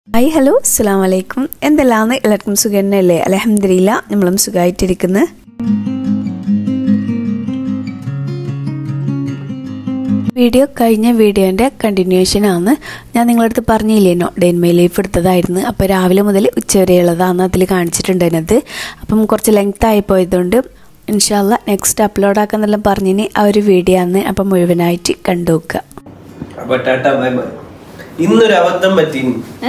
hi hello അസ്സാം വലൈക്കും എന്തെല്ലാന്ന് എല്ലാവർക്കും സുഖം തന്നെയല്ലേ അലഹമില്ല നമ്മളും സുഖമായിട്ടിരിക്കുന്നു വീഡിയോ കഴിഞ്ഞ വീഡിയോൻ്റെ കണ്ടിന്യൂഷൻ ആണ് ഞാൻ നിങ്ങളടുത്ത് പറഞ്ഞില്ലേനോ ഡെൻമൈ ലൈഫ് എടുത്തതായിരുന്നു അപ്പോൾ രാവിലെ മുതൽ ഉച്ചവരെയുള്ളതാണ് അതിൽ കാണിച്ചിട്ടുണ്ടായിരുന്നത് അപ്പം കുറച്ച് ലെങ്ത് ആയി പോയതുകൊണ്ട് ഇൻഷാല്ല നെക്സ്റ്റ് അപ്ലോഡ് ആക്കാന്നെല്ലാം പറഞ്ഞിന് ആ ഒരു വീഡിയോ ആണ് അപ്പം മുഴുവനായിട്ട് കണ്ടു നോക്കുക അപ്പൊ ടാറ്റ ബൈ ബൈ ഇന്നൊരു അബദ്ധം പറ്റി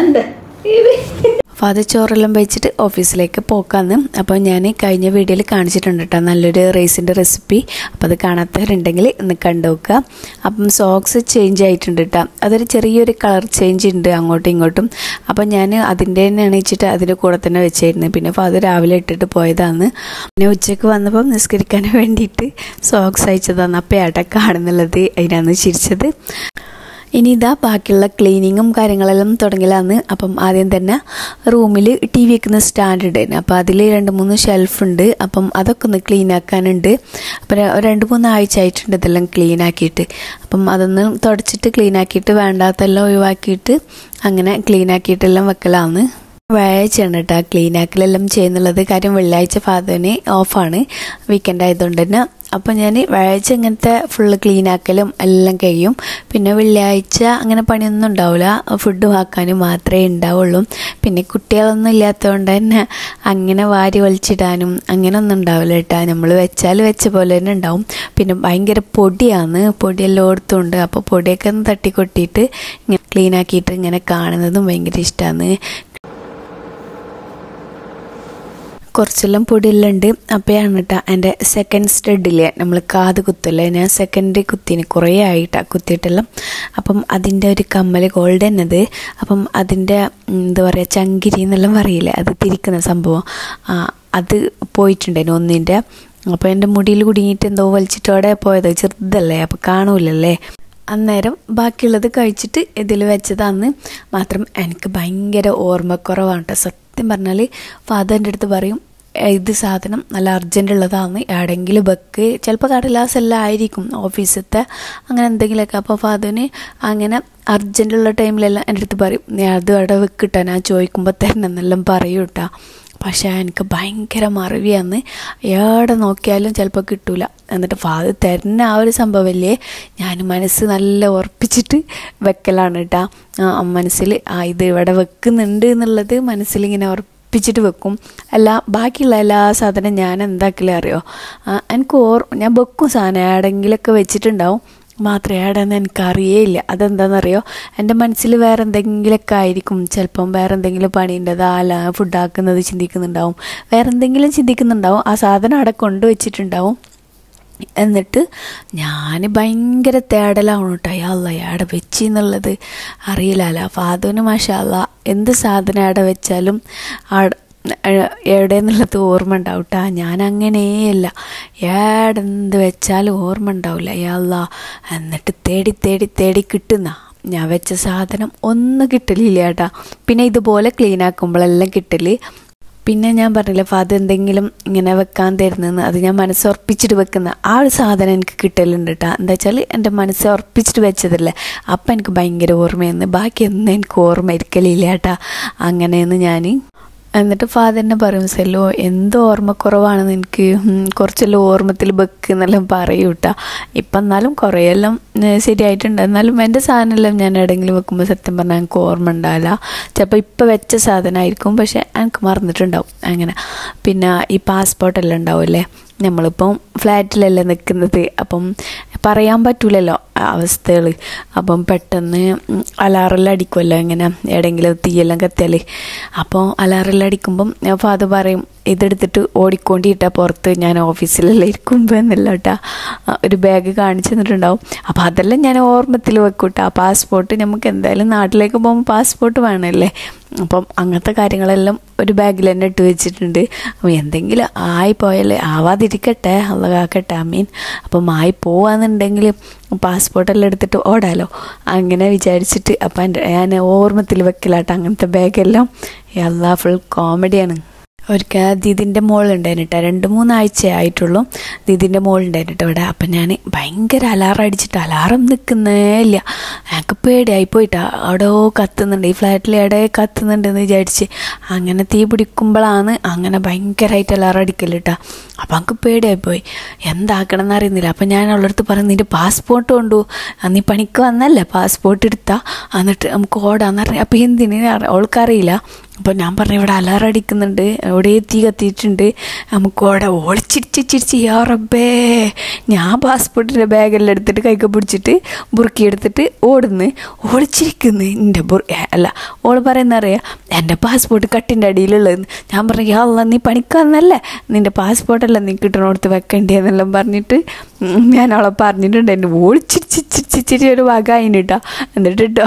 ഫാദർ ചോറെല്ലാം വെച്ചിട്ട് ഓഫീസിലേക്ക് പോക്കാന്ന് അപ്പോൾ ഞാൻ കഴിഞ്ഞ വീഡിയോയിൽ കാണിച്ചിട്ടുണ്ട് കേട്ടോ നല്ലൊരു റൈസിൻ്റെ റെസിപ്പി അപ്പോൾ അത് കാണാത്തവരുണ്ടെങ്കിൽ ഒന്ന് കണ്ടു നോക്കുക അപ്പം സോക്സ് ചേഞ്ച് ആയിട്ടുണ്ട് കേട്ടോ അതൊരു ചെറിയൊരു കളർ ചേഞ്ച് ഉണ്ട് അങ്ങോട്ടും ഇങ്ങോട്ടും അപ്പോൾ ഞാൻ അതിൻ്റെ തന്നെ എണീച്ചിട്ട് അതിൻ്റെ കൂടെ തന്നെ വെച്ചായിരുന്നു പിന്നെ ഫാദർ രാവിലെ ഇട്ടിട്ട് പോയതാണ് പിന്നെ ഉച്ചയ്ക്ക് വന്നപ്പം നിസ്കരിക്കാൻ വേണ്ടിയിട്ട് സോക്സ് അയച്ചതാണ് അപ്പോൾ ഏട്ടാ കാണുന്നുള്ളത് അതിനാണ് ചിരിച്ചത് ഇനി ഇതാ ബാക്കിയുള്ള ക്ലീനിങ്ങും കാര്യങ്ങളെല്ലാം തുടങ്ങിയതാണ് അപ്പം ആദ്യം തന്നെ റൂമിൽ ടി വി വെക്കുന്ന സ്റ്റാൻഡ് ഉണ്ടായിരുന്നു അപ്പോൾ അതിൽ രണ്ട് മൂന്ന് ഷെൽഫ് ഉണ്ട് അപ്പം അതൊക്കെ ഒന്ന് ക്ലീൻ ആക്കാനുണ്ട് അപ്പം ര- രണ്ട് മൂന്ന് ആഴ്ച ആയിട്ടുണ്ട് ഇതെല്ലാം ക്ലീൻ ആക്കിയിട്ട് അപ്പം അതൊന്ന് തുടച്ചിട്ട് ക്ലീൻ ആക്കിയിട്ട് വേണ്ടാത്തെല്ലാം ഒഴിവാക്കിയിട്ട് അങ്ങനെ ക്ലീൻ ആക്കിയിട്ടെല്ലാം വെക്കലാണ് വ്യാഴാഴ്ചയാണ് കേട്ടോ ക്ലീൻ ആക്കലെല്ലാം ചെയ്യുന്നുള്ളത് കാര്യം വെള്ളിയാഴ്ച ഫാദറിന് ഓഫാണ് വീക്കെൻഡ് ആയതുകൊണ്ട് തന്നെ അപ്പോൾ ഞാൻ വ്യാഴാഴ്ച ഇങ്ങനത്തെ ഫുള്ള് ക്ലീൻ ആക്കലും എല്ലാം കഴിയും പിന്നെ വെള്ളിയാഴ്ച അങ്ങനെ പണിയൊന്നും ഉണ്ടാവില്ല ഫുഡ് ആക്കാനും മാത്രമേ ഉണ്ടാവുള്ളൂ പിന്നെ കുട്ടികളൊന്നും ഇല്ലാത്തതുകൊണ്ട് തന്നെ അങ്ങനെ വാരി വലിച്ചിടാനും അങ്ങനെ ഒന്നും ഉണ്ടാവില്ല കേട്ടോ നമ്മൾ വെച്ചാൽ വെച്ച പോലെ തന്നെ ഉണ്ടാവും പിന്നെ ഭയങ്കര പൊടിയാണ് പൊടിയെല്ലാം ഓർത്തുണ്ട് അപ്പോൾ പൊടിയൊക്കെ ഒന്ന് തട്ടിക്കൊട്ടിയിട്ട് ഇങ്ങനെ ക്ലീൻ ആക്കിയിട്ട് ഇങ്ങനെ കാണുന്നതും ഭയങ്കര ഇഷ്ടമാണ് കുറച്ചെല്ലാം പൊടിയെല്ലാം ഉണ്ട് അപ്പോഴാണ് കേട്ടോ എൻ്റെ സെക്കൻഡ് സ്റ്റഡില്ലേ നമ്മൾ കാത് കുത്തല്ലേ ഞാൻ സെക്കൻഡ് കുത്തിന് കുറേ ആയിട്ടാണ് കുത്തിയിട്ടെല്ലാം അപ്പം അതിൻ്റെ ഒരു കമ്മൽ ഗോൾഡൻ അത് അപ്പം അതിൻ്റെ ഉം, എന്താ പറയുക ചങ്കിരി എന്നെല്ലാം പറയില്ലേ അത് തിരിക്കുന്ന സംഭവം ആ, അത് പോയിട്ടുണ്ടായിരുന്നു ഒന്നിൻ്റെ അപ്പോൾ എൻ്റെ മുടിയിൽ കുടുങ്ങിയിട്ട് എന്തോ വലിച്ചിട്ടോടെ പോയത് ചെറുതല്ലേ അപ്പോൾ കാണൂലല്ലേ അന്നേരം ബാക്കിയുള്ളത് കഴിച്ചിട്ട് ഇതിൽ വെച്ചതാന്ന് മാത്രം എനിക്ക് ഭയങ്കര ഓർമ്മക്കുറവാണ് കേട്ടോ സത്യം പറഞ്ഞാൽ ഫാദറിൻ്റെ അടുത്ത് പറയും "ഏ, ഇത് സാധനം നല്ല അർജൻ്റ് ഉള്ളതാണ് എവിടെയെങ്കിലും വെക്ക് ചിലപ്പോൾ കടലാസ് എല്ലാം ആയിരിക്കും ഓഫീസത്തെ അങ്ങനെ എന്തെങ്കിലുമൊക്കെ അപ്പോൾ ഫാദറിന് അങ്ങനെ അർജൻ്റുള്ള ടൈമിലെല്ലാം എൻ്റെ അടുത്ത് പറയും നീ അത് അവിടെ വെക്കിട്ടാ ഞാൻ ചോദിക്കുമ്പോൾ തരണം എന്നെല്ലാം പറയും കേട്ടോ പക്ഷേ എനിക്ക് ഭയങ്കര മറവിയാന്ന് എവിടെ നോക്കിയാലും ചിലപ്പോൾ കിട്ടൂല എന്നിട്ട് ഫാദർ തരുന്ന ആ ഒരു സംഭവമല്ലേ ഞാൻ മനസ്സ് നല്ല ഉറപ്പിച്ചിട്ട് വെക്കലാണ് കേട്ടോ മനസ്സിൽ ആ ഇത് ഇവിടെ വെക്കുന്നുണ്ട് എന്നുള്ളത് മനസ്സിലിങ്ങനെ ഉറപ്പിച്ചിട്ട് വെക്കും അല്ല ബാക്കിയുള്ള എല്ലാ സാധനം ഞാൻ എന്താക്കില്ല അറിയോ ആ, എനിക്ക് ഓർ ഞാൻ വെക്കും സാധനം എവിടെയെങ്കിലൊക്കെ വെച്ചിട്ടുണ്ടാവും മാത്രം ഏടാന്ന് എനിക്കറിയേയില്ല അതെന്താണെന്നറിയോ എൻ്റെ മനസ്സിൽ വേറെ എന്തെങ്കിലുമൊക്കെ ആയിരിക്കും ചിലപ്പം വേറെ എന്തെങ്കിലും പണിയുണ്ടത് അല്ല ഫുഡ് ആക്കുന്നത് ചിന്തിക്കുന്നുണ്ടാവും വേറെ എന്തെങ്കിലും ചിന്തിക്കുന്നുണ്ടാവും ആ സാധനം അവിടെ കൊണ്ടുവച്ചിട്ടുണ്ടാവും എന്നിട്ട് ഞാൻ ഭയങ്കര തേടലാണ് കേട്ടോ അയാള അവിടെ വെച്ച് എന്നുള്ളത് അറിയില്ലല്ലോ ഫാദുവിന് മാഷാല്ല എന്ത് സാധനം അവിടെ വെച്ചാലും അവിടെ എവിടെ എന്നുള്ളത് ഓർമ്മ ഉണ്ടാവും കേട്ടോ ഞാൻ അങ്ങനെയല്ല ഏടെന്ത് വെച്ചാലും ഓർമ്മ ഉണ്ടാവില്ല അയാള എന്നിട്ട് തേടി തേടി തേടി കിട്ടുന്ന ഞാൻ വെച്ച സാധനം ഒന്നും കിട്ടലില്ല കേട്ടാ പിന്നെ ഇതുപോലെ ക്ലീൻ ആക്കുമ്പോഴെല്ലാം കിട്ടല് പിന്നെ ഞാൻ പറഞ്ഞില്ലേ ഫാദർ എന്തെങ്കിലും ഇങ്ങനെ വെക്കാൻ തരുന്നെന്ന് അത് ഞാൻ മനസ്സ് ഉറപ്പിച്ചിട്ട് വെക്കുന്ന ആ ഒരു സാധനം എനിക്ക് കിട്ടലുണ്ട് കേട്ടോ എന്താ വെച്ചാൽ എൻ്റെ മനസ്സ് ഉറപ്പിച്ചിട്ട് വെച്ചതല്ലേ അപ്പം എനിക്ക് ഭയങ്കര ഓർമ്മയെന്ന് ബാക്കിയൊന്നും എനിക്ക് ഓർമ്മ ഇരിക്കലില്ല കേട്ടാ അങ്ങനെയെന്ന് ഞാൻ എന്നിട്ട് ഫാദറിനെ പറയും സെല്ലോ എന്ത് ഓർമ്മക്കുറവാണെന്ന് എനിക്ക് ഉം, കുറച്ചെല്ലാം ഓർമ്മത്തിൽ വെക്ക് എന്നെല്ലാം പറയും കേട്ടോ ഇപ്പം എന്നാലും കുറേയെല്ലാം ഏ, ശരിയായിട്ടുണ്ട് എന്നാലും എൻ്റെ സാധനമെല്ലാം ഞാൻ എവിടെയെങ്കിലും വെക്കുമ്പോൾ സത്യം പറഞ്ഞാൽ എനിക്ക് ഓർമ്മ ഉണ്ടാവില്ല ചിലപ്പോൾ ഇപ്പം വെച്ച സാധനമായിരിക്കും പക്ഷെ എനിക്ക് മറന്നിട്ടുണ്ടാവും അങ്ങനെ പിന്നെ ഈ പാസ്പോർട്ടെല്ലാം ഉണ്ടാവില്ലേ നമ്മളിപ്പം ഫ്ലാറ്റിലല്ലേ നിൽക്കുന്നത് അപ്പം പറയാൻ പറ്റൂലല്ലോ അവസ്ഥകൾ അപ്പം പെട്ടെന്ന് അലാറെല്ലാം അടിക്കുമല്ലോ ഇങ്ങനെ എവിടെയെങ്കിലും തീയെല്ലാം കത്തിയാൽ അപ്പോൾ അലാറെല്ലാം അടിക്കുമ്പം ഫാദർ പറയും ഇതെടുത്തിട്ട് ഓടിക്കൊണ്ടിട്ടാ പുറത്ത് ഞാൻ ഓഫീസിലെല്ലാം ഇരിക്കുമ്പോൾ എന്നല്ല കേട്ടാ ഒരു ബാഗ് കാണിച്ചു തന്നിട്ടുണ്ടാവും അപ്പോൾ അതെല്ലാം ഞാൻ ഓർമ്മത്തിൽ വെക്കൂട്ടാ പാസ്പോർട്ട് നമുക്ക് എന്തായാലും നാട്ടിലേക്ക് പോകുമ്പോൾ പാസ്പോർട്ട് വേണമല്ലേ അപ്പം അങ്ങനത്തെ കാര്യങ്ങളെല്ലാം ഒരു ബാഗിൽ തന്നെ ഇട്ട് വെച്ചിട്ടുണ്ട് അപ്പോൾ എന്തെങ്കിലും ആയി പോയാൽ ആവാതിരിക്കട്ടെ അല്ല കാക്കട്ടെ ഐ മീൻ അപ്പം ആയി പോവാന്നുണ്ടെങ്കിൽ പാസ്പോർട്ടെല്ലാം എടുത്തിട്ട് ഓടാലോ അങ്ങനെ വിചാരിച്ചിട്ട് അപ്പം എൻ്റെ ഞാൻ ഓർമ്മത്തിൽ വെക്കലാട്ടോ അങ്ങനത്തെ ബാഗെല്ലാം എല്ലാ ഫുൾ കോമഡിയാണ് ഒരിക്കൽ ദീദിൻ്റെ മോളുണ്ടായിരുന്നു കേട്ടോ രണ്ട് മൂന്നാഴ്ച ആയിട്ടുള്ളൂ ദീദിൻ്റെ മോളുണ്ടായിരുന്നു കേട്ടോ ഇവിടെ അപ്പം ഞാൻ ഭയങ്കര അലാറം അടിച്ചിട്ട് അലാറം നിൽക്കുന്നേ ഇല്ല എനിക്ക് പേടിയായി പോയിട്ടാ അവിടെ കത്തുന്നുണ്ട് ഈ ഫ്ലാറ്റിൽ എവിടെ കത്തുന്നുണ്ടെന്ന് വിചാരിച്ച് അങ്ങനെ തീ പിടിക്കുമ്പോഴാണ് അങ്ങനെ ഭയങ്കരമായിട്ട് അലാറം അടിക്കല് കേട്ടോ അപ്പം എനിക്ക് പേടിയായി പോയി എന്താക്കണം എന്ന് അറിയുന്നില്ല അപ്പം ഞാൻ അവളടുത്ത് പറഞ്ഞു നിൻ്റെ പാസ്പോർട്ട് കൊണ്ടു നീ പണിക്ക് വന്നല്ലേ പാസ്പോർട്ട് എടുത്താ എന്നിട്ട് നമുക്ക് ഓടാന്ന് പറഞ്ഞു അപ്പം എന്തിന് അവൾക്കറിയില്ല അപ്പോൾ ഞാൻ പറഞ്ഞു ഇവിടെ അലാറം അടിക്കുന്നുണ്ട് ഇവിടെ തീ കത്തിയിട്ടുണ്ട് നമുക്ക് ഓടെ ഓളിച്ചിരിച്ച് ചിരിച്ച് യാ റബ്ബേ ഞാൻ പാസ്പോർട്ടിൻ്റെ ബാഗെല്ലാം എടുത്തിട്ട് കൈക്ക് പിടിച്ചിട്ട് ബുറുക്കി എടുത്തിട്ട് ഓടുന്ന് ഓളിച്ചിരിക്കുന്നു എൻ്റെ ബുർ ഏ, അല്ല ഓള് പറയുന്ന അറിയാം എൻ്റെ പാസ്പോർട്ട് കട്ടിൻ്റെ അടിയിലുള്ളതെന്ന് ഞാൻ പറഞ്ഞു യാ അല്ല നീ പണിക്കാന്നല്ലേ നിൻ്റെ പാസ്പോർട്ടെല്ലാം നീ കിട്ടണോടത്ത് വെക്കണ്ടേന്നെല്ലാം പറഞ്ഞിട്ട് ഉം, ഞാൻ അവളെ പറഞ്ഞിട്ടുണ്ട് എൻ്റെ ഓളിച്ചിരിച്ച് ചിരിച്ച് ചിരി ഒരു ഭാഗമായിന് കേട്ടോ എന്നിട്ട് ട്ടോ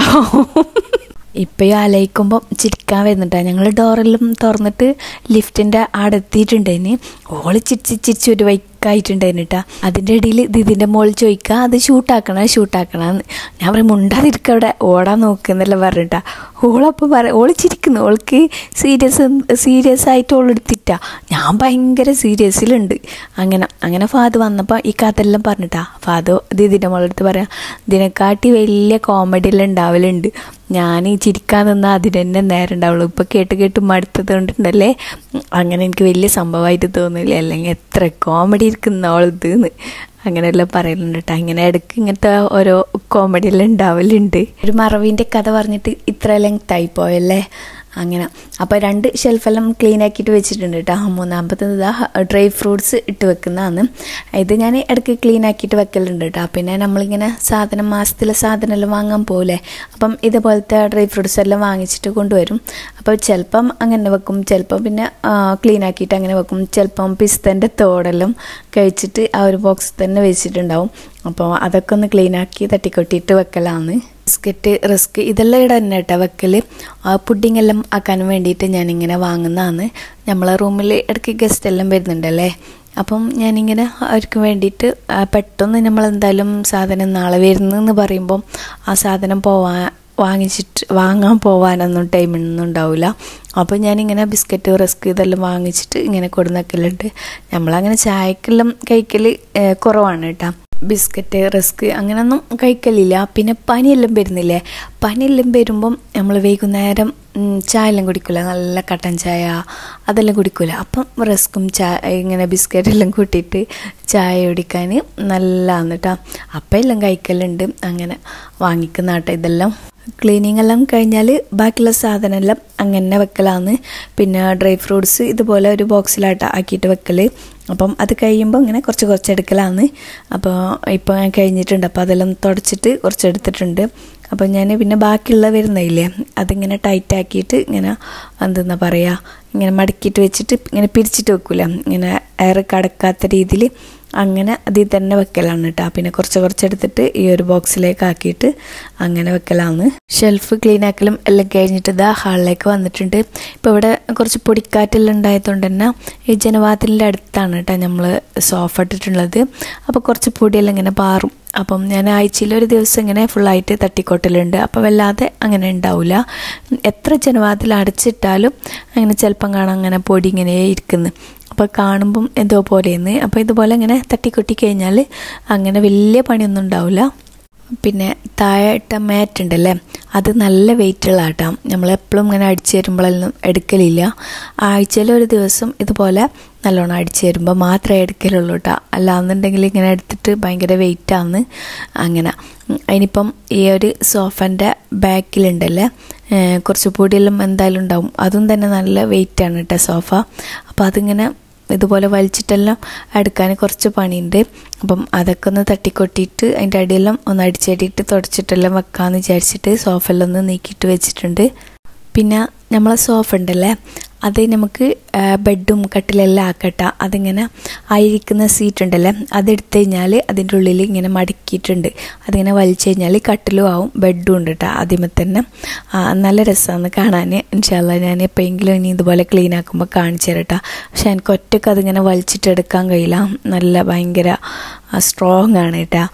ഇപ്പം ആലയിക്കുമ്പം ചിരിക്കാൻ വരുന്നുണ്ടാ ഞങ്ങൾ ഡോറെല്ലാം തുറന്നിട്ട് ലിഫ്റ്റിൻ്റെ അവിടെ എത്തിയിട്ടുണ്ടായിന് ഓള് ചിരിച്ച് ചിരിച്ച് ഒരു വൈക്കായിട്ടുണ്ടായിന് കേട്ടാ അതിൻ്റെ ഇടയിൽ ഇതിൻ്റെ മോൾ ചോദിക്കുക അത് ഷൂട്ടാക്കണം ഷൂട്ടാക്കണമെന്ന് ഞാൻ പറയും മുണ്ടാതിരിക്കുക അവിടെ ഓടാൻ നോക്കുന്നെല്ലാം പറഞ്ഞിട്ടാ ഓളപ്പോൾ പറ ഓള് ചിരിക്കുന്നു ഓൾക്ക് സീരിയസ് സീരിയസ് ആയിട്ട് ഓൾ എടുത്തിട്ടാ ഞാൻ ഭയങ്കര സീരിയസിലുണ്ട് അങ്ങനെ അങ്ങനെ ഫാദ് വന്നപ്പോൾ ഈ കഥയെല്ലാം പറഞ്ഞിട്ടാ ഫാദ് ദീദിൻ്റെ മോളെടുത്ത് പറയാം ഇതിനെക്കാട്ടി വലിയ കോമഡി എല്ലാം ഉണ്ടാവലുണ്ട് ഞാൻ ഈ ചിരിക്കാൻ നിന്നാൽ അതിന് തന്നെ നേരം ഉണ്ടാവുള്ളൂ ഇപ്പോൾ കേട്ട് കേട്ട് മടുത്തത് കൊണ്ടുണ്ടല്ലേ അങ്ങനെ എനിക്ക് വലിയ സംഭവമായിട്ട് തോന്നില്ല അല്ലെങ്കിൽ എത്ര കോമഡി ഇരിക്കുന്ന ഓളത് എന്ന് അങ്ങനെയെല്ലാം പറയലുണ്ട് കേട്ടോ ഇങ്ങനെ ഇടയ്ക്ക് ഇങ്ങനത്തെ ഓരോ കോമഡി എല്ലാം ഉണ്ടാവലുണ്ട് ഒരു മറവിൻ്റെ കഥ പറഞ്ഞിട്ട് ഇത്ര ലെങ്ത് ആയി പോയല്ലേ അങ്ങനെ അപ്പോൾ രണ്ട് ഷെൽഫെല്ലാം ക്ലീൻ ആക്കിയിട്ട് വെച്ചിട്ടുണ്ട് കേട്ടോ മൂന്നാമത്തത് ഇതാ ഡ്രൈ ഫ്രൂട്ട്സ് ഇട്ട് വെക്കുന്നതാണ് ഇത് ഞാൻ ഇടയ്ക്ക് ക്ലീൻ ആക്കിയിട്ട് വെക്കലുണ്ട് കേട്ടോ പിന്നെ നമ്മളിങ്ങനെ സാധനം മാസത്തിലെ സാധനമെല്ലാം വാങ്ങാൻ പോകില്ലേ അപ്പം ഇതുപോലത്തെ ഡ്രൈ ഫ്രൂട്ട്സ് എല്ലാം വാങ്ങിച്ചിട്ട് കൊണ്ടുവരും അപ്പോൾ ചിലപ്പം അങ്ങനെ വെക്കും ചിലപ്പം പിന്നെ ക്ലീൻ ആക്കിയിട്ട് അങ്ങനെ വെക്കും ചിലപ്പം പിസ്തൻ്റെ തോടെല്ലാം കഴിച്ചിട്ട് ആ ഒരു ബോക്സിൽ തന്നെ വെച്ചിട്ടുണ്ടാവും അപ്പോൾ അതൊക്കെ ഒന്ന് ക്ലീൻ ആക്കി തട്ടിക്കൊട്ടിയിട്ട് വെക്കലാണ് ബിസ്ക്കറ്റ് റിസ്ക് ഇതെല്ലാം ഇവിടെ തന്നെ കേട്ടോ വെക്കൽ ആ പുഡിംഗ് എല്ലാം ആക്കാൻ വേണ്ടിയിട്ട് ഞാനിങ്ങനെ വാങ്ങുന്നതാണ് നമ്മളെ റൂമിൽ ഇടയ്ക്ക് ഗസ്റ്റ് എല്ലാം വരുന്നുണ്ടല്ലേ അപ്പം ഞാനിങ്ങനെ അവർക്ക് വേണ്ടിയിട്ട് ആ, പെട്ടെന്ന് നമ്മൾ എന്തായാലും സാധനം നാളെ വരുന്നെന്ന് പറയുമ്പം ആ സാധനം പോവാൻ വാങ്ങിച്ചിട്ട് വാങ്ങാൻ പോകാനൊന്നും ടൈമൊന്നും ഉണ്ടാവില്ല അപ്പോൾ ഞാനിങ്ങനെ ബിസ്ക്കറ്റ് റസ്ക് ഇതെല്ലാം വാങ്ങിച്ചിട്ട് ഇങ്ങനെ കൊടുന്നക്കലുണ്ട് നമ്മളങ്ങനെ ചായക്കെല്ലാം കഴിക്കൽ കുറവാണ് കേട്ടോ ബിസ്ക്കറ്റ് റസ്ക് അങ്ങനെയൊന്നും കഴിക്കലില്ല പിന്നെ പനിയെല്ലാം വരുന്നില്ലേ പനിയെല്ലാം വരുമ്പം നമ്മൾ വൈകുന്നേരം ഉം, ചായ എല്ലാം കുടിക്കില്ല നല്ല കട്ടൻ ചായ അതെല്ലാം കുടിക്കില്ല അപ്പം റസ്ക്കും ചായ ഇങ്ങനെ ബിസ്ക്കറ്റ് എല്ലാം കൂട്ടിയിട്ട് ചായ കുടിക്കാൻ നല്ലതാണ് കേട്ടോ അപ്പം എല്ലാം കഴിക്കലുണ്ട് അങ്ങനെ വാങ്ങിക്കുന്ന കേട്ടോ ഇതെല്ലാം ക്ലീനിങ് എല്ലാം കഴിഞ്ഞാൽ ബാക്കിയുള്ള സാധനമെല്ലാം അങ്ങനെ വെക്കലാണ് പിന്നെ ഡ്രൈ ഫ്രൂട്ട്സ് ഇതുപോലെ ഒരു ബോക്സിലായിട്ട് ആക്കിയിട്ട് വെക്കൽ അപ്പം അത് കഴിയുമ്പോൾ ഇങ്ങനെ കുറച്ച് കുറച്ച് എടുക്കലാണ് അപ്പോൾ ഇപ്പോൾ ഞാൻ കഴിഞ്ഞിട്ടുണ്ട് അപ്പോൾ അതെല്ലാം തുടച്ചിട്ട് കുറച്ച് എടുത്തിട്ടുണ്ട് അപ്പോൾ ഞാൻ പിന്നെ ബാക്കിയുള്ള വരുന്നില്ലേ അതിങ്ങനെ ടൈറ്റ് ആക്കിയിട്ട് ഇങ്ങനെ എന്തെന്നാ പറയുക ഇങ്ങനെ മടക്കിയിട്ട് വെച്ചിട്ട് ഇങ്ങനെ പിരിച്ചിട്ട് വെക്കൂല ഇങ്ങനെ എയർ കടക്കാത്ത രീതിയിൽ അങ്ങനെ അതിൽ തന്നെ വെക്കലാണ് കേട്ടോ പിന്നെ കുറച്ച് കുറച്ച് എടുത്തിട്ട് ഈ ഒരു ബോക്സിലേക്ക് ആക്കിയിട്ട് അങ്ങനെ വെക്കലാണ് ഷെൽഫ് ക്ലീൻ ആക്കലും എല്ലാം കഴിഞ്ഞിട്ട് ഇതാ ഹാളിലേക്ക് വന്നിട്ടുണ്ട് ഇപ്പോൾ ഇവിടെ കുറച്ച് പൊടിക്കാറ്റെല്ലാം ഉണ്ടായതുകൊണ്ട് തന്നെ ഈ ജനവാതിലിൻ്റെ അടുത്താണ് കേട്ടോ നമ്മൾ സോഫ ഇട്ടിട്ടുള്ളത് അപ്പോൾ കുറച്ച് പൊടിയെല്ലാം ഇങ്ങനെ പാറും അപ്പം ഞാൻ ആഴ്ചയിൽ ഒരു ദിവസം ഇങ്ങനെ ഫുള്ളായിട്ട് തട്ടിക്കൊട്ടലുണ്ട് അപ്പോൾ വല്ലാതെ അങ്ങനെ ഉണ്ടാവില്ല എത്ര ജനവാതിൽ അടച്ചിട്ടാലും അങ്ങനെ ചിലപ്പം കാണാം അങ്ങനെ പൊടി ഇങ്ങനെ ഇരിക്കുന്നു അപ്പോൾ കാണുമ്പം എന്തോ പോലെയെന്ന് അപ്പോൾ ഇതുപോലെ ഇങ്ങനെ തട്ടിക്കൊട്ടി കഴിഞ്ഞാൽ അങ്ങനെ വലിയ പണിയൊന്നും ഉണ്ടാവില്ല പിന്നെ താഴെ ഇട്ട മാറ്റ് ഉണ്ടല്ലേ അത് നല്ല വെയിറ്റുള്ള ആട്ടാം നമ്മളെപ്പോഴും ഇങ്ങനെ അടിച്ചു തരുമ്പോഴൊന്നും എടുക്കലില്ല ആഴ്ചയിൽ ഒരു ദിവസം ഇതുപോലെ നല്ലോണം അടിച്ചു തരുമ്പോൾ മാത്രമേ എടുക്കലുള്ളൂ കേട്ടോ അല്ലാന്നുണ്ടെങ്കിൽ ഇങ്ങനെ എടുത്തിട്ട് ഭയങ്കര വെയിറ്റാണ് അങ്ങനെ ഉം, അതിനിപ്പം ഈ ഒരു സോഫൻ്റെ ബാക്കിലുണ്ടല്ലേ ഏഹ്, കുറച്ച് പൊടിയെല്ലാം എന്തായാലും ഉണ്ടാവും അതും തന്നെ നല്ല വെയിറ്റാണ് കേട്ടോ സോഫ അപ്പോൾ അതിങ്ങനെ ഇതുപോലെ വലിച്ചിട്ടെല്ലാം എടുക്കാൻ കുറച്ച് പണിയുണ്ട് അപ്പം അതൊക്കെ ഒന്ന് തട്ടിക്കൊട്ടിയിട്ട് അതിൻ്റെ അടിയെല്ലാം ഒന്ന് അടിച്ചടിയിട്ട് തുടച്ചിട്ടെല്ലാം വെക്കാമെന്ന് വിചാരിച്ചിട്ട് സോഫയെല്ലാം ഒന്ന് നീക്കിയിട്ട് വെച്ചിട്ടുണ്ട് പിന്നെ നമ്മളെ സോഫ ഉണ്ടല്ലേ അത് നമുക്ക് ആ, ബെഡും കട്ടിലെല്ലാം ആക്കട്ട അതിങ്ങനെ ആയിരിക്കുന്ന സീറ്റ് ഉണ്ടല്ലേ അതെടുത്ത് കഴിഞ്ഞാൽ അതിൻ്റെ ഉള്ളിൽ ഇങ്ങനെ മടക്കിയിട്ടുണ്ട് അതിങ്ങനെ വലിച്ചു കഴിഞ്ഞാൽ കട്ടിലും ആവും ബെഡും ഉണ്ട് കേട്ടോ ആദ്യമേ തന്നെ ആ, നല്ല രസമാണ് കാണാൻ ഇൻഷാല്ല ഞാൻ എപ്പോഴെങ്കിലും ഇനി ഇതുപോലെ ക്ലീൻ ആക്കുമ്പോൾ കാണിച്ചു തരട്ടാ പക്ഷെ എനിക്ക് ഒറ്റയ്ക്ക് അതിങ്ങനെ വലിച്ചിട്ടെടുക്കാൻ കഴിയില്ല നല്ല ഭയങ്കര സ്ട്രോങ് ആണ് കേട്ടാ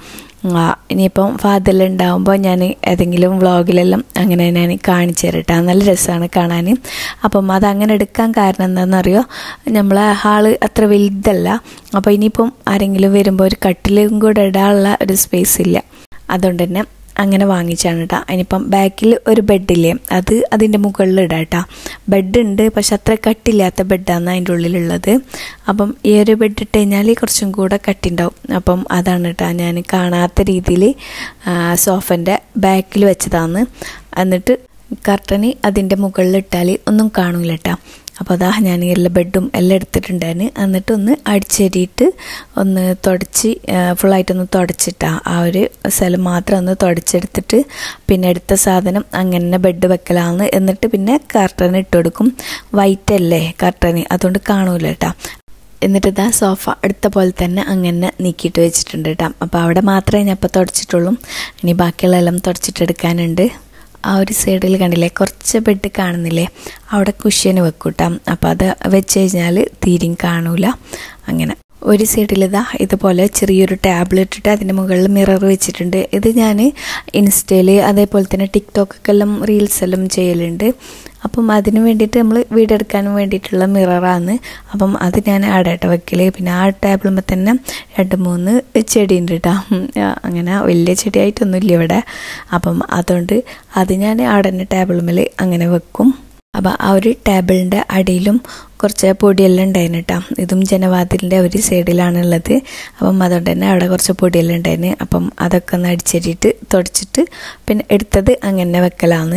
ആ, ഇനിയിപ്പം ഫാദറിൽ ഉണ്ടാകുമ്പോൾ ഞാൻ ഏതെങ്കിലും വ്ളോഗിലെല്ലാം അങ്ങനെ ഞാൻ കാണിച്ചു തരട്ടെ നല്ല രസമാണ് കാണാൻ അപ്പം അത് അങ്ങനെ എടുക്കാൻ കാരണം എന്താണെന്നറിയോ നമ്മളെ ഹാള് അത്ര വലുതല്ല അപ്പോൾ ഇനിയിപ്പം ആരെങ്കിലും വരുമ്പോൾ ഒരു കട്ടിലും കൂടെ ഇടാനുള്ള ഒരു സ്പേസ് ഇല്ല അതുകൊണ്ട് തന്നെ അങ്ങനെ വാങ്ങിച്ചാണ് കേട്ടോ അതിനിപ്പം ബാക്കിൽ ഒരു ബെഡില്ലേ അത് അതിൻ്റെ മുകളിൽ ഇടാം കേട്ടോ ബെഡ് ഉണ്ട് പക്ഷെ അത്ര കട്ടില്ലാത്ത ബെഡാണ് അതിൻ്റെ ഉള്ളിലുള്ളത് അപ്പം ഈ ഒരു ബെഡ് ഇട്ട് കഴിഞ്ഞാൽ കുറച്ചും കൂടെ കട്ടിണ്ടാവും അപ്പം അതാണ് കേട്ടോ ഞാൻ കാണാത്ത രീതിയിൽ സോഫൻ്റെ ബാക്കിൽ വെച്ചതാണ് എന്നിട്ട് കർട്ടന് അതിൻ്റെ മുകളിൽ ഇട്ടാൽ ഒന്നും കാണൂല കേട്ടോ അപ്പോൾ അതാ ഞാൻ എല്ലാ ബെഡും എല്ലാം എടുത്തിട്ടുണ്ടായിരുന്നു എന്നിട്ട് ഒന്ന് അടിച്ചേരിയിട്ട് ഒന്ന് തുടച്ച് ഫുള്ളായിട്ടൊന്ന് തുടച്ചിട്ടാ ആ ഒരു സ്ഥലം മാത്രം ഒന്ന് തുടച്ചെടുത്തിട്ട് പിന്നെ എടുത്ത സാധനം അങ്ങനെ ബെഡ് വെക്കലാണ് എന്നിട്ട് പിന്നെ കർട്ടൻ ഇട്ട് കൊടുക്കും വൈറ്റ് അല്ലേ കർട്ടന് അതുകൊണ്ട് കാണൂല കേട്ടോ എന്നിട്ട് ഇതാ സോഫ അടുത്ത പോലെ തന്നെ അങ്ങനെ നീക്കിയിട്ട് വെച്ചിട്ടുണ്ട് കേട്ടോ അപ്പോൾ അവിടെ മാത്രമേ ഞാൻ ഇപ്പോൾ തുടച്ചിട്ടുള്ളൂ ഇനി ബാക്കിയുള്ളതെല്ലാം തുടച്ചിട്ടെടുക്കാനുണ്ട് ആ ഒരു സൈഡിൽ കണ്ടില്ലേ കുറച്ച് ബെഡ് കാണുന്നില്ലേ അവിടെ കുഷ്യന് വെക്കൂട്ടാ അപ്പോൾ അത് വെച്ച് കഴിഞ്ഞാൽ തീരെയും കാണൂല അങ്ങനെ ഒരു സൈഡിൽ ഇതാ ഇതുപോലെ ചെറിയൊരു ടാബ്ലറ്റ് ഇട്ടിട്ട് അതിൻ്റെ മുകളിൽ മിറർ വെച്ചിട്ടുണ്ട് ഇത് ഞാൻ ഇൻസ്റ്റയിൽ അതേപോലെ തന്നെ ടിക്ടോക്കൊക്കെല്ലാം റീൽസ് എല്ലാം ചെയ്യലുണ്ട് അപ്പം അതിന് വേണ്ടിയിട്ട് നമ്മൾ വീഡിയോ എടുക്കാനും വേണ്ടിയിട്ടുള്ള മിററാണ് അപ്പം അത് ഞാൻ ആടേട്ട വെക്കൽ പിന്നെ ആ ടേബിളുമ്പോൾ തന്നെ രണ്ട് മൂന്ന് ചെടി ഉണ്ട് കേട്ടോ അങ്ങനെ വലിയ ചെടിയായിട്ടൊന്നുമില്ല ഇവിടെ അപ്പം അതുകൊണ്ട് അത് ഞാൻ ആടന്നെ ടേബിളുമ്മൽ അങ്ങനെ വെക്കും അപ്പോൾ ആ ഒരു ടേബിളിൻ്റെ അടിയിലും കുറച്ച് പൊടിയെല്ലാം ഉണ്ടായിരുന്നു കേട്ടോ ഇതും ജനവാതിലിൻ്റെ ഒരു സൈഡിലാണുള്ളത് അപ്പം അതുകൊണ്ട് തന്നെ അവിടെ കുറച്ച് പൊടിയെല്ലാം ഉണ്ടായിരുന്നു അപ്പം അതൊക്കെ ഒന്ന് അടിച്ചേരിയിട്ട് തുടച്ചിട്ട് പിന്നെ എടുത്തത് അങ്ങനെ വെക്കലാണ്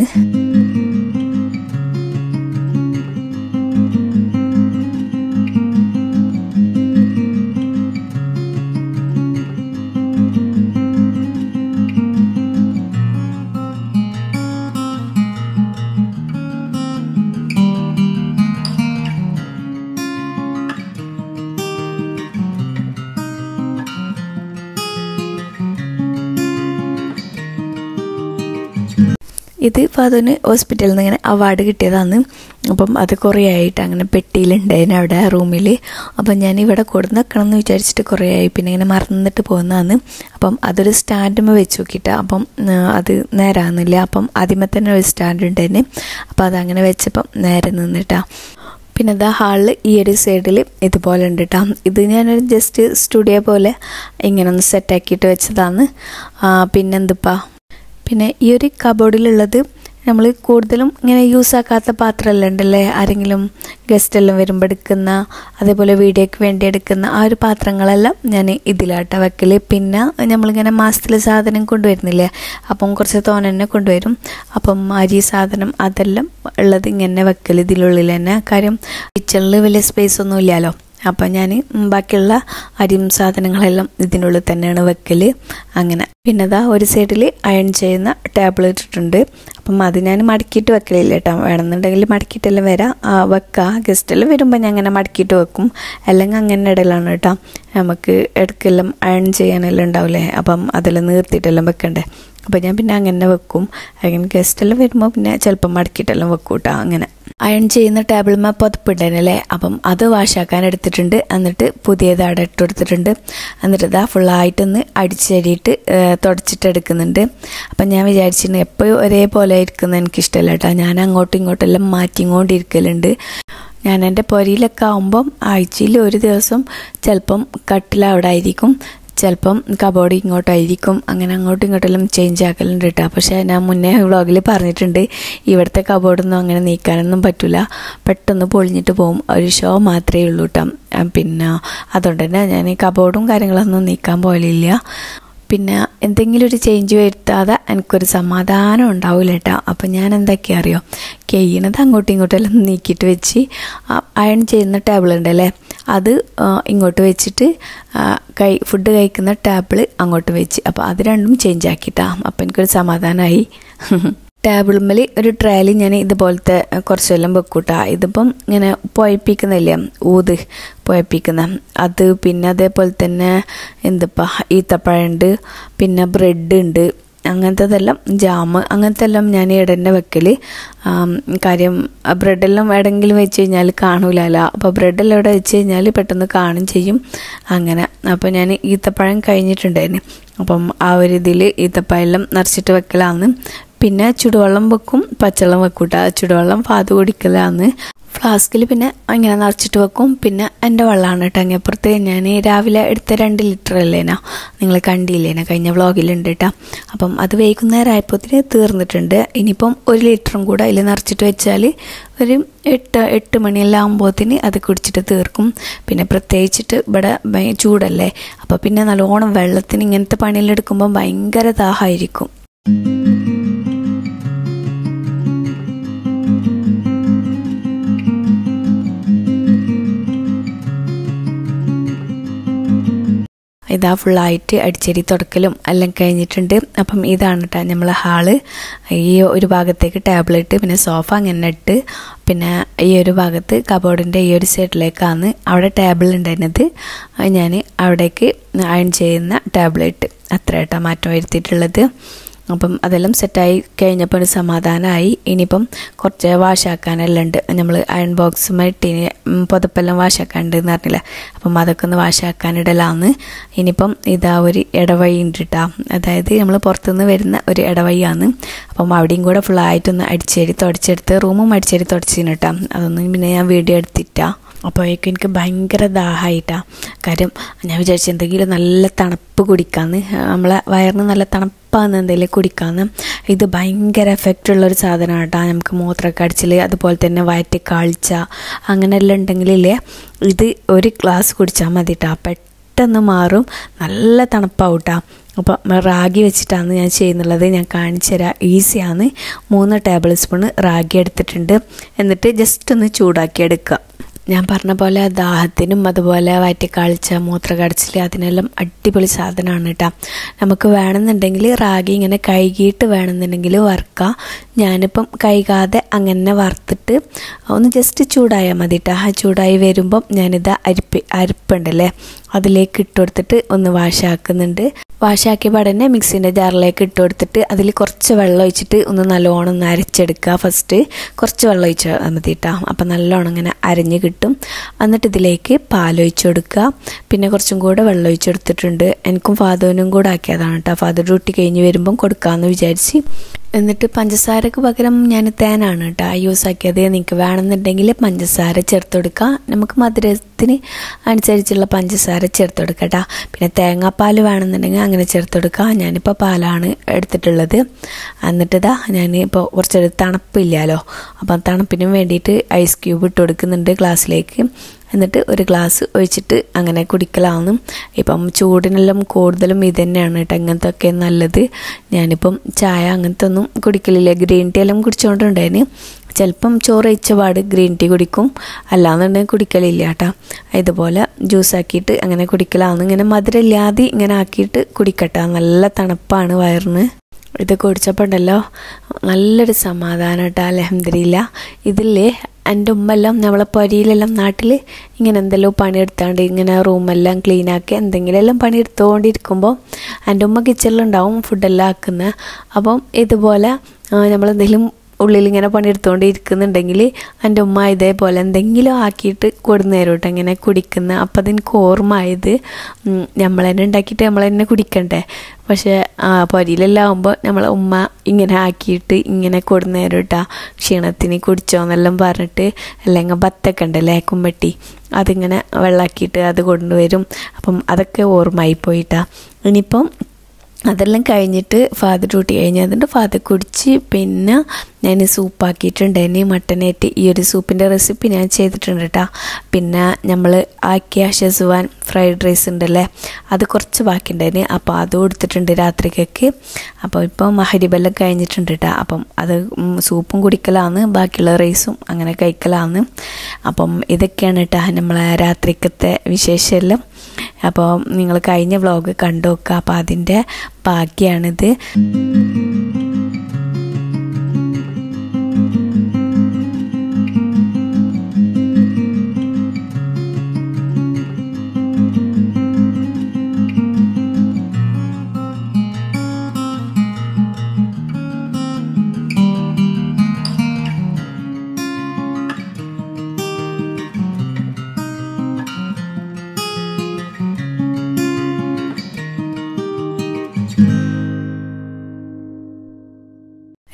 ഇത് ഫാദുവിന് ഹോസ്പിറ്റലിൽ നിന്ന് ഇങ്ങനെ അവാർഡ് കിട്ടിയതാണ് അപ്പം അത് കുറേ ആയിട്ട് അങ്ങനെ പെട്ടിയിലുണ്ടായിരുന്നു അവിടെ റൂമിൽ അപ്പം ഞാൻ ഇവിടെ കൊടുന്ന് വെക്കണം എന്ന് വിചാരിച്ചിട്ട് കുറേ ആയി പിന്നെ ഇങ്ങനെ മറന്നിട്ട് പോകുന്നതാണ് അപ്പം അതൊരു സ്റ്റാൻഡുമ്മ വെച്ച് നോക്കിയിട്ട് അപ്പം ആ, അത് നേരാകുന്നില്ല അപ്പം ആദ്യമേ തന്നെ ഒരു സ്റ്റാൻഡ് ഉണ്ടായിരുന്നു അപ്പം അതങ്ങനെ വെച്ചപ്പം നേരെ നിന്നിട്ടാ പിന്നെ ഇതാ ഹാളിൽ ഈ ഒരു സൈഡിൽ ഇതുപോലെ ഉണ്ട് കേട്ടോ ഇത് ഞാനൊരു ജസ്റ്റ് സ്റ്റുഡിയോ പോലെ ഇങ്ങനെ ഒന്ന് സെറ്റാക്കിയിട്ട് വെച്ചതാണ് ആ, പിന്നെന്തിപ്പാ പിന്നെ ഈ ഒരു കബോർഡിലുള്ളത് നമ്മൾ കൂടുതലും ഇങ്ങനെ യൂസ് ആക്കാത്ത പാത്രമെല്ലാം ഉണ്ടല്ലേ ആരെങ്കിലും ഗസ്റ്റ് എല്ലാം വരുമ്പോൾ എടുക്കുന്ന അതേപോലെ വീഡിയോയ്ക്ക് വേണ്ടി എടുക്കുന്ന ആ ഒരു പാത്രങ്ങളെല്ലാം ഞാൻ ഇതിലാട്ട വെക്കൽ പിന്നെ നമ്മളിങ്ങനെ മാസത്തിൽ സാധനം കൊണ്ടുവരുന്നില്ലേ അപ്പം കുറച്ച് തോനെ തന്നെ കൊണ്ടുവരും അപ്പം അരി സാധനം അതെല്ലാം ഉള്ളത് ഇങ്ങനെ വെക്കൽ ഇതിലുള്ളിൽ തന്നെ കാര്യം കിച്ചണിൽ വലിയ സ്പേസ് ഒന്നും ഇല്ലല്ലോ അപ്പം ഞാൻ ബാക്കിയുള്ള അരിയും സാധനങ്ങളെല്ലാം ഇതിനുള്ളിൽ തന്നെയാണ് വെക്കൽ അങ്ങനെ പിന്നെ അതാ ഒരു സൈഡിൽ അയൺ ചെയ്യുന്ന ടേബിൾ ഇട്ടിട്ടുണ്ട് അപ്പം അത് ഞാൻ മടക്കിയിട്ട് വെക്കലില്ല കേട്ടോ വേണമെന്നുണ്ടെങ്കിൽ മടക്കിയിട്ടെല്ലാം വരാം ആ, വെക്കുക ഗസ്റ്റെല്ലാം വരുമ്പോൾ ഞാൻ അങ്ങനെ മടക്കിയിട്ട് വെക്കും അല്ലെങ്കിൽ അങ്ങനെ ഇടലാണ് കേട്ടോ നമുക്ക് ഇടയ്ക്കെല്ലാം അയൺ ചെയ്യാനെല്ലാം ഉണ്ടാവില്ലേ അപ്പം അതെല്ലാം നീർത്തിയിട്ടെല്ലാം വെക്കണ്ടേ അപ്പോൾ ഞാൻ പിന്നെ അങ്ങനെ വെക്കും അങ്ങനെ ഗസ്റ്റെല്ലാം വരുമ്പോൾ പിന്നെ ചിലപ്പോൾ മടക്കിയിട്ടെല്ലാം വെക്കും കേട്ടോ അങ്ങനെ അയൺ ചെയ്യുന്ന ടേബിൾമ പുതപ്പുണ്ടായിരുന്നല്ലേ അപ്പം അത് വാഷാക്കാൻ എടുത്തിട്ടുണ്ട് എന്നിട്ട് പുതിയത് അവിടെ ഇട്ട് കൊടുത്തിട്ടുണ്ട് എന്നിട്ട് ഇതാ ഫുള്ളായിട്ടൊന്ന് അടിച്ചരിയിട്ട് തുടച്ചിട്ട് എടുക്കുന്നുണ്ട് അപ്പം ഞാൻ വിചാരിച്ചിരുന്നു എപ്പോഴും ഒരേപോലെ ഇരിക്കുന്നത് എനിക്കിഷ്ടമല്ല കേട്ടോ ഞാൻ അങ്ങോട്ടും ഇങ്ങോട്ടും എല്ലാം മാറ്റിക്കൊണ്ടിരിക്കലുണ്ട് ഞാൻ എൻ്റെ പൊരിയിലൊക്കെ ആകുമ്പം ആഴ്ചയിൽ ഒരു ദിവസം ചിലപ്പം കട്ടിൽ അവിടെ ആയിരിക്കും ചിലപ്പം കബോർഡ് ഇങ്ങോട്ടായിരിക്കും അങ്ങനെ അങ്ങോട്ടും ഇങ്ങോട്ടെല്ലാം ചേഞ്ച് ആക്കലുണ്ട് കേട്ടോ പക്ഷേ ഞാൻ മുന്നേ വ്ളോഗിൽ പറഞ്ഞിട്ടുണ്ട് ഇവിടുത്തെ കബോർഡൊന്നും അങ്ങനെ നീക്കാനൊന്നും പറ്റില്ല പെട്ടെന്ന് പൊളിഞ്ഞിട്ട് പോകും ഒരു ഷോ മാത്രമേ ഉള്ളൂ കേട്ടോ ആ, പിന്നെ അതുകൊണ്ട് തന്നെ ഞാൻ ഈ കബോർഡും കാര്യങ്ങളൊന്നും നീക്കാൻ പോലില്ല പിന്നെ എന്തെങ്കിലും ഒരു ചേഞ്ച് വരുത്താതെ എനിക്കൊരു സമാധാനം ഉണ്ടാവില്ല കേട്ടോ അപ്പം ഞാൻ എന്തൊക്കെയാ അറിയോ കഴിയണത് അങ്ങോട്ടും ഇങ്ങോട്ടും എല്ലാം നീക്കിയിട്ട് വെച്ച് അയൺ ചെയ്യുന്ന ടേബിൾ ഉണ്ടല്ലേ അത് ആ, ഇങ്ങോട്ട് വെച്ചിട്ട് ആ, കൈ ഫുഡ് കഴിക്കുന്ന ടേബിൾ അങ്ങോട്ട് വെച്ച് അപ്പോൾ അത് രണ്ടും ചേഞ്ച് ആക്കിയിട്ടാ അപ്പം എനിക്കൊരു സമാധാനമായി ടേബിൾമേൽ ഒരു ട്രയൽ ഞാൻ ഇതുപോലത്തെ കുറച്ചെല്ലാം വെക്കൂട്ടാ ഇതിപ്പം ഇങ്ങനെ പുഴപ്പിക്കുന്നില്ലേ ഊത് പുഴപ്പിക്കുന്ന അത് പിന്നെ അതേപോലെ തന്നെ എന്തിപ്പാ ഈത്തപ്പഴമുണ്ട് പിന്നെ ബ്രെഡ് ഉണ്ട് അങ്ങനത്തതെല്ലാം ജാം അങ്ങനത്തെ എല്ലാം ഞാൻ ഇടന്നെ വെക്കൽ കാര്യം ബ്രെഡെല്ലാം എവിടെയെങ്കിലും വെച്ച് കഴിഞ്ഞാൽ കാണൂലല്ലോ അപ്പോൾ ബ്രെഡെല്ലാം ഇവിടെ വെച്ച് കഴിഞ്ഞാൽ പെട്ടെന്ന് കാണും ചെയ്യും അങ്ങനെ അപ്പോൾ ഞാൻ ഈത്തപ്പഴം കഴിഞ്ഞിട്ടുണ്ടായിരുന്നു അപ്പം ആ ഒരു ഇതിൽ ഈത്തപ്പഴം നിറച്ചിട്ട് വെക്കലാന്ന് പിന്നെ ചുടുവെള്ളം വെക്കും പച്ചവെള്ളം വെക്കൂട്ട ചുടുവെള്ളം പാത് കുടിക്കലാന്ന് ഫ്ലാസ്കിൽ പിന്നെ ഇങ്ങനെ നിറച്ചിട്ട് വെക്കും പിന്നെ എൻ്റെ വെള്ളമാണ് കേട്ടോ അങ്ങേപ്പുറത്ത് ഞാൻ രാവിലെ എടുത്ത രണ്ട് ലിറ്റർ അല്ലേനാ നിങ്ങൾ കണ്ടില്ലേനാ കഴിഞ്ഞ വ്ളോഗിലുണ്ട് കേട്ടോ അപ്പം അത് വൈകുന്നേരം ആയപ്പോഴത്തേന് തീർന്നിട്ടുണ്ട് ഇനിയിപ്പം ഒരു ലിറ്ററും കൂടെ അതിൽ നിറച്ചിട്ട് വെച്ചാൽ ഒരു എട്ട് എട്ട് മണിയെല്ലാം ആകുമ്പോഴത്തേന് അത് കുടിച്ചിട്ട് തീർക്കും പിന്നെ പ്രത്യേകിച്ചിട്ട് ഇവിടെ ഭയ- ചൂടല്ലേ അപ്പോൾ പിന്നെ നല്ലോണം വെള്ളത്തിന് ഇങ്ങനത്തെ പണിയിലെടുക്കുമ്പോൾ ഭയങ്കര ദാഹമായിരിക്കും ഇതാ ഫുള്ളായിട്ട് അടിച്ചേരി തുടക്കലും എല്ലാം കഴിഞ്ഞിട്ടുണ്ട് അപ്പം ഇതാണ് കേട്ടോ നമ്മളെ ഹാള് ഈ ഒരു ഭാഗത്തേക്ക് ടാബ്ലറ്റ് പിന്നെ സോഫ അങ്ങനെ ഇട്ട് പിന്നെ ഈ ഒരു ഭാഗത്ത് കബോർഡിൻ്റെ ഈ ഒരു സൈഡിലേക്കാണ് അവിടെ ടേബിൾ ഉണ്ടായിരുന്നത് ഞാൻ അവിടേക്ക് അയൺ ചെയ്യുന്ന ടാബ്ലറ്റ് അത്ര കേട്ടോ മാറ്റം വരുത്തിയിട്ടുള്ളത് അപ്പം അതെല്ലാം സെറ്റായി കഴിഞ്ഞപ്പോൾ ഒരു സമാധാനമായി ഇനിയിപ്പം കുറച്ച് വാഷാക്കാനെല്ലാം ഉണ്ട് നമ്മൾ അയൺ ബോക്സുമായിട്ട് ഇനി പുതപ്പെല്ലാം വാഷാക്കാനുണ്ട് എന്ന് പറഞ്ഞില്ല അപ്പം അതൊക്കെ ഒന്ന് വാഷാക്കാനിടലാന്ന് ഇനിയിപ്പം ഇതാ ഒരു ഇടവഴി ഉണ്ട് കേട്ടോ അതായത് നമ്മൾ പുറത്തുനിന്ന് വരുന്ന ഒരു ഇടവഴിയാണ് അപ്പം അവിടെയും കൂടെ ഫുള്ളായിട്ടൊന്ന് അടിച്ചേരി തുടച്ചെടുത്ത് റൂമും അടിച്ചേരി തുടച്ചിന് കേട്ടോ അതൊന്നും പിന്നെ ഞാൻ വീഡിയോ എടുത്തിട്ടാ അപ്പോഴേക്കും എനിക്ക് ഭയങ്കര ദാഹമായിട്ടാ കാര്യം ഞാൻ വിചാരിച്ചു എന്തെങ്കിലും നല്ല തണുപ്പ് കുടിക്കാന്ന് നമ്മളെ വയറിന് നല്ല തണുപ്പാന്ന് എന്തെങ്കിലും കുടിക്കാന്ന് ഇത് ഭയങ്കര എഫക്റ്റ് ഉള്ള ഒരു സാധനമാണ് കേട്ടോ നമുക്ക് മൂത്രക്കടിച്ചിൽ അതുപോലെ തന്നെ വയറ്റി കാഴ്ച അങ്ങനെയെല്ലാം ഉണ്ടെങ്കിലേ ഇത് ഒരു ഗ്ലാസ് കുടിച്ചാൽ മതി കേട്ടോ പെട്ടെന്ന് മാറും നല്ല തണുപ്പാവും കേട്ടോ അപ്പോൾ റാഗി വെച്ചിട്ടാണ് ഞാൻ ചെയ്യുന്നുള്ളത് ഞാൻ കാണിച്ചു തരാം ഈസിയാണ് മൂന്ന് ടേബിൾ സ്പൂൺ റാഗി എടുത്തിട്ടുണ്ട് എന്നിട്ട് ജസ്റ്റ് ഒന്ന് ചൂടാക്കി എടുക്കുക ഞാൻ പറഞ്ഞ പോലെ ദാഹത്തിനും അതുപോലെ വയറ്റിക്കാഴ്ച മൂത്രക്കടച്ചിൽ അതിനെല്ലാം അടിപൊളി സാധനമാണ് കേട്ടോ നമുക്ക് വേണമെന്നുണ്ടെങ്കിൽ റാഗി ഇങ്ങനെ കഴുകിയിട്ട് വേണമെന്നുണ്ടെങ്കിൽ വറുക്കാം ഞാനിപ്പം കൈകാതെ അങ്ങനെ വറുത്തിട്ട് ഒന്ന് ജസ്റ്റ് ചൂടായാൽ മതി കേട്ടോ ആ ചൂടായി വരുമ്പം ഞാനിത് അരിപ്പ് അരിപ്പുണ്ടല്ലേ അതിലേക്ക് ഇട്ട് കൊടുത്തിട്ട് ഒന്ന് വാഷാക്കുന്നുണ്ട് വാഷാക്കിയ പാടന്നെ മിക്സിൻ്റെ ജാറിലേക്ക് ഇട്ട് കൊടുത്തിട്ട് അതിൽ കുറച്ച് വെള്ളം ഒഴിച്ചിട്ട് ഒന്ന് നല്ലോണം ഒന്ന് അരച്ചെടുക്കുക ഫസ്റ്റ് കുറച്ച് വെള്ളം ഒഴിച്ചാൽ മതി കേട്ടോ അപ്പം നല്ലോണം ഇങ്ങനെ അരഞ്ഞ് കിട്ടും എന്നിട്ട് ഇതിലേക്ക് പാലൊഴിച്ച് കൊടുക്കുക പിന്നെ കുറച്ചും കൂടെ വെള്ളം ഒഴിച്ചെടുത്തിട്ടുണ്ട് എനിക്കും ഫാദറിനും കൂടെ ആക്കിയതാണ് കേട്ടോ ഫാദർ ഡ്യൂട്ടി കഴിഞ്ഞ് വരുമ്പം കൊടുക്കാമെന്ന് വിചാരിച്ച് എന്നിട്ട് പഞ്ചസാരക്ക് പകരം ഞാൻ തേനാണ് കേട്ടോ യൂസ് ആക്കിയത് നിങ്ങൾക്ക് വേണമെന്നുണ്ടെങ്കിൽ പഞ്ചസാര ചേർത്ത് കൊടുക്കുക നമുക്ക് മധുരത്തിന് അനുസരിച്ചുള്ള പഞ്ചസാര ചേർത്ത് കൊടുക്കുക കേട്ടോ പിന്നെ തേങ്ങാപ്പാൽ വേണമെന്നുണ്ടെങ്കിൽ അങ്ങനെ ചേർത്ത് കൊടുക്കുക ഞാനിപ്പോൾ പാലാണ് എടുത്തിട്ടുള്ളത് എന്നിട്ട് ഇതാ ഞാൻ ഇപ്പോൾ കുറച്ചൊരു തണുപ്പില്ലല്ലോ അപ്പം തണുപ്പിനും വേണ്ടിയിട്ട് ഐസ് ക്യൂബ് ഇട്ട് കൊടുക്കുന്നുണ്ട് ഗ്ലാസ്സിലേക്ക് എന്നിട്ട് ഒരു ഗ്ലാസ് ഒഴിച്ചിട്ട് അങ്ങനെ കുടിക്കലാന്ന് ഇപ്പം ചൂടിനെല്ലാം കൂടുതലും ഇത് തന്നെയാണ് കേട്ടോ ഇങ്ങനത്തെ ഒക്കെ നല്ലത് ഞാനിപ്പം ചായ അങ്ങനത്തെ ഒന്നും കുടിക്കലില്ല ഗ്രീൻ ടീ എല്ലാം കുടിച്ചുകൊണ്ടുണ്ടായിന് ചിലപ്പം ചോറ് കഴിച്ച പാട് ഗ്രീൻ ടീ കുടിക്കും അല്ലാന്നുണ്ടെങ്കിൽ കുടിക്കലില്ല കേട്ടോ ഇതുപോലെ ജ്യൂസ് ആക്കിയിട്ട് അങ്ങനെ കുടിക്കലാന്ന് ഇങ്ങനെ മധുരമില്ലാതെ ഇങ്ങനെ ആക്കിയിട്ട് കുടിക്കട്ടെ നല്ല തണുപ്പാണ് വയറിന് ഇത് കുടിച്ചപ്പോൾ ഉണ്ടല്ലോ നല്ലൊരു സമാധാനം കേട്ടോ അലഹമില്ല ഇതില്ലേ എൻ്റെ ഉമ്മെല്ലാം നമ്മളെ പൊരിയിലെല്ലാം നാട്ടിൽ ഇങ്ങനെ എന്തെല്ലോ പണിയെടുത്താണ്ട് ഇങ്ങനെ റൂമെല്ലാം ക്ലീൻ ആക്കി എന്തെങ്കിലും എല്ലാം പണിയെടുത്തുകൊണ്ടിരിക്കുമ്പോൾ എൻ്റെ ഉമ്മ കിച്ചണിലുണ്ടാവും ഫുഡെല്ലാം ആക്കുന്നത് അപ്പം ഇതുപോലെ നമ്മളെന്തെങ്കിലും ഉള്ളിൽ ഇങ്ങനെ പണിയെടുത്തുകൊണ്ട് ഇരിക്കുന്നുണ്ടെങ്കിൽ എൻ്റെ ഉമ്മ ഇതേപോലെ എന്തെങ്കിലും ആക്കിയിട്ട് കൊടുന്നു തരും കേട്ടോ ഇങ്ങനെ കുടിക്കുന്ന അപ്പം അതെനിക്ക് ഓർമ്മ ആയത് നമ്മൾ തന്നെ ഉണ്ടാക്കിയിട്ട് നമ്മൾ തന്നെ കുടിക്കണ്ടേ പക്ഷേ പൊരിയിലെല്ലാം ആകുമ്പോൾ നമ്മളെ ഉമ്മ ഇങ്ങനെ ആക്കിയിട്ട് ഇങ്ങനെ കൊടുന്നു തരും കേട്ടോ ക്ഷീണത്തിന് കുടിച്ചോന്നെല്ലാം പറഞ്ഞിട്ട് അല്ലെങ്കിൽ ബത്തൊക്കെ ഉണ്ടല്ലേ കുമ്പട്ടി അതിങ്ങനെ വെള്ളാക്കിയിട്ട് അത് കൊണ്ടുവരും അപ്പം അതൊക്കെ ഓർമ്മയായി പോയിട്ടാ ഇനിയിപ്പം അതെല്ലാം കഴിഞ്ഞിട്ട് ഫാദർ ഡ്യൂട്ടി കഴിഞ്ഞതുകൊണ്ട് ഫാദർ കുടിച്ച് പിന്നെ ഞാൻ സൂപ്പാക്കിയിട്ടുണ്ടായിരുന്നു മട്ടനായിട്ട് ഈ ഒരു സൂപ്പിൻ്റെ റെസിപ്പി ഞാൻ ചെയ്തിട്ടുണ്ട് കേട്ടോ പിന്നെ നമ്മൾ ആക്കിയ ഷെസുവാൻ ഫ്രൈഡ് റൈസ് ഉണ്ടല്ലേ അത് കുറച്ച് ബാക്കിയുണ്ടായിരുന്നു അപ്പോൾ അത് കൊടുത്തിട്ടുണ്ട് രാത്രിക്കൊക്കെ അപ്പോൾ ഇപ്പോൾ മഹരിബെല്ലാം കഴിഞ്ഞിട്ടുണ്ട് കേട്ടോ അപ്പം അത് സൂപ്പും കുടിക്കലാന്ന് ബാക്കിയുള്ള റൈസും അങ്ങനെ കഴിക്കലാന്ന് അപ്പം ഇതൊക്കെയാണ് കേട്ടോ നമ്മളെ രാത്രിക്കത്തെ വിശേഷമെല്ലാം അപ്പോൾ നിങ്ങൾ കഴിഞ്ഞ വ്ലോഗ് കണ്ടു നോക്കുക അപ്പോൾ അതിൻ്റെ ബാക്കിയാണിത്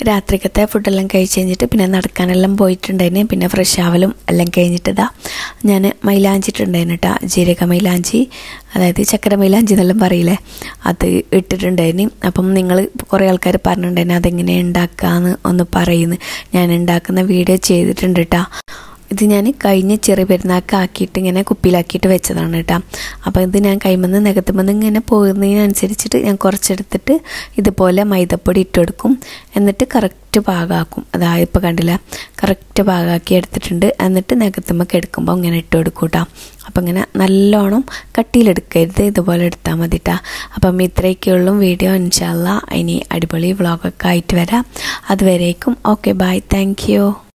രാത്രിക്കത്തെ ഫുഡെല്ലാം കഴിച്ച് കഴിഞ്ഞിട്ട് പിന്നെ നടക്കാനെല്ലാം പോയിട്ടുണ്ടായിരുന്നു പിന്നെ ഫ്രഷ് ആവലും എല്ലാം കഴിഞ്ഞിട്ട് ഇതാ ഞാൻ മൈലാഞ്ചിട്ടുണ്ടായിരുന്നു കേട്ടോ ജീരക മൈലാഞ്ചി അതായത് ചക്കര മൈലാഞ്ചി എന്നെല്ലാം പറയില്ലേ അത് ഇട്ടിട്ടുണ്ടായിരുന്നു അപ്പം നിങ്ങൾ കുറേ ആൾക്കാർ പറഞ്ഞിട്ടുണ്ടായിരുന്നു അതെങ്ങനെ ഉണ്ടാക്കാന്ന് ഒന്ന് പറയുന്നു ഞാൻ ഉണ്ടാക്കുന്ന വീഡിയോ ചെയ്തിട്ടുണ്ട് കേട്ടോ ഇത് ഞാൻ കഴിഞ്ഞ ചെറിയ പെരുന്നാൾക്ക് ആക്കിയിട്ട് ഇങ്ങനെ കുപ്പിയിലാക്കിയിട്ട് വെച്ചതാണ് കേട്ടോ അപ്പോൾ ഇത് ഞാൻ കൈമന്ന് നികത്തുമെന്ന് ഇങ്ങനെ പോകുന്നതിനനുസരിച്ചിട്ട് ഞാൻ കുറച്ചെടുത്തിട്ട് ഇതുപോലെ മൈദപ്പൊടി ഇട്ട് കൊടുക്കും എന്നിട്ട് കറക്റ്റ് പാകമാക്കും അതായത് ഇപ്പോൾ കണ്ടില്ല കറക്റ്റ് പാകമാക്കി എടുത്തിട്ടുണ്ട് എന്നിട്ട് നികത്തുമ്പോൾ എടുക്കുമ്പോൾ ഇങ്ങനെ ഇട്ട് കൊടുക്കും കേട്ടോ അപ്പം ഇങ്ങനെ നല്ലോണം കട്ടിയിലെടുക്കരുത് ഇതുപോലെ എടുത്താൽ മതി കേട്ടോ അപ്പം ഇത്രയൊക്കെയുള്ളൂ വീഡിയോ ഇൻഷാല്ല ഇനി അടിപൊളി വ്ളോഗൊക്കെ ആയിട്ട് വരാം അതുവരേക്കും ഓക്കെ ബൈ താങ്ക് യു